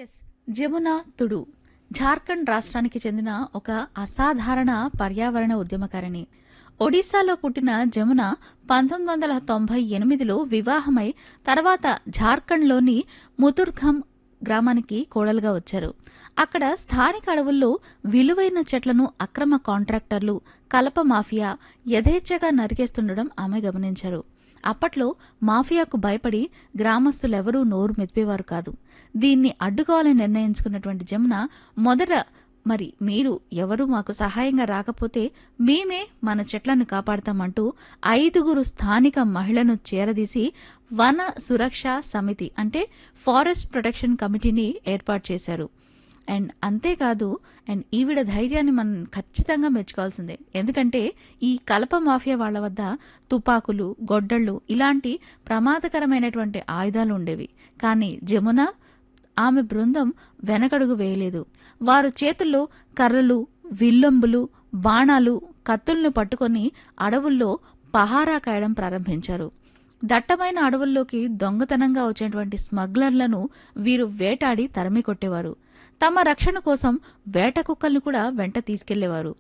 yes Jamuna తుడు జార్ఖండ్ రాష్ట్రానికి చెందిన ఒక అసాధారణ పర్యావరణ ఉద్యమకారిణి ఒడిశాలో పుట్టిన జమున పంతొమ్మిది వందల తొంభై ఎనిమిదిలో వివాహమై తర్వాత జార్ఖండ్లోని ముతుర్ఖం గ్రామానికి కోడలుగా వచ్చారు అక్కడ స్థానిక అడవుల్లో విలువైన చెట్లను అక్రమ కాంట్రాక్టర్లు కలప మాఫియా యథేచ్ఛగా నరికేస్తుండడం ఆమె గమనించారు అప్పట్లో మాఫియాకు భయపడి గ్రామస్తులెవరూ నోరు మెదిపేవారు కాదు దీన్ని అడ్డుకోవాలని నిర్ణయించుకున్నటువంటి జమున మొదట మరి మీరు ఎవరు మాకు సహాయంగా రాకపోతే మేమే మన చెట్లను కాపాడతామంటూ ఐదుగురు స్థానిక మహిళను చేరదీసి వన సురక్ష సమితి అంటే ఫారెస్ట్ ప్రొటెక్షన్ కమిటీని ఏర్పాటు చేశారు అండ్ అంతేకాదు అండ్ ఈవిడ ధైర్యాన్ని మనం ఖచ్చితంగా మెచ్చుకోవాల్సిందే ఎందుకంటే ఈ కలప మాఫియా వాళ్ళ వద్ద తుపాకులు గొడ్డళ్ళు ఇలాంటి ప్రమాదకరమైనటువంటి ఆయుధాలు ఉండేవి కానీ జమున ఆమె బృందం వెనకడుగు వేయలేదు వారు చేతుల్లో కర్రలు విల్లంబులు బాణాలు కత్తులను పట్టుకొని అడవుల్లో పహారా కాయడం ప్రారంభించారు దట్టమైన అడవుల్లోకి దొంగతనంగా వచ్చేటువంటి స్మగ్లర్లను వీరు వేటాడి తరిమి కొట్టేవారు తమ రక్షణ కోసం వేట కుక్కల్ని కూడా వెంట తీసుకెళ్లేవారు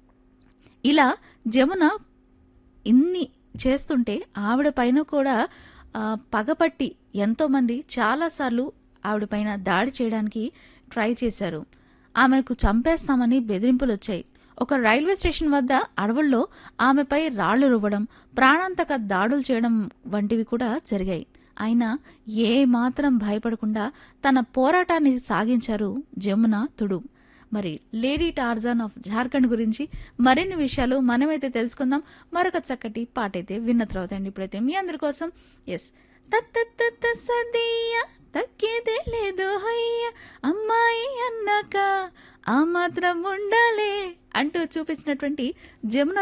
ఇలా జమున ఇన్ని చేస్తుంటే ఆవిడ పైన కూడా ఆ, పగపట్టి ఎంతోమంది చాలాసార్లు ఆవిడ పైన దాడి చేయడానికి ట్రై చేశారు ఆమెకు చంపేస్తామని బెదిరింపులు వచ్చాయి ఒక రైల్వే స్టేషన్ వద్ద అడవుల్లో ఆమెపై రాళ్లు రువ్వడం ప్రాణాంతక దాడులు చేయడం వంటివి కూడా జరిగాయి అయినా ఏ మాత్రం భయపడకుండా తన పోరాటాన్ని సాగించారు జమున తుడు మరి లేడీ టార్జాన్ ఆఫ్ జార్ఖండ్ గురించి మరిన్ని విషయాలు మనమైతే తెలుసుకుందాం మరొక చక్కటి పాట అయితే విన్న తర్వాత అండి ఇప్పుడైతే మీ అందరి కోసం ఎస్ తత్త సదియా తగ్గేదే లేదు హయ్య అమ్మాయి అన్నాక ఆ మాత్రం ఉండాలే అంటూ చూపించినటువంటి జమున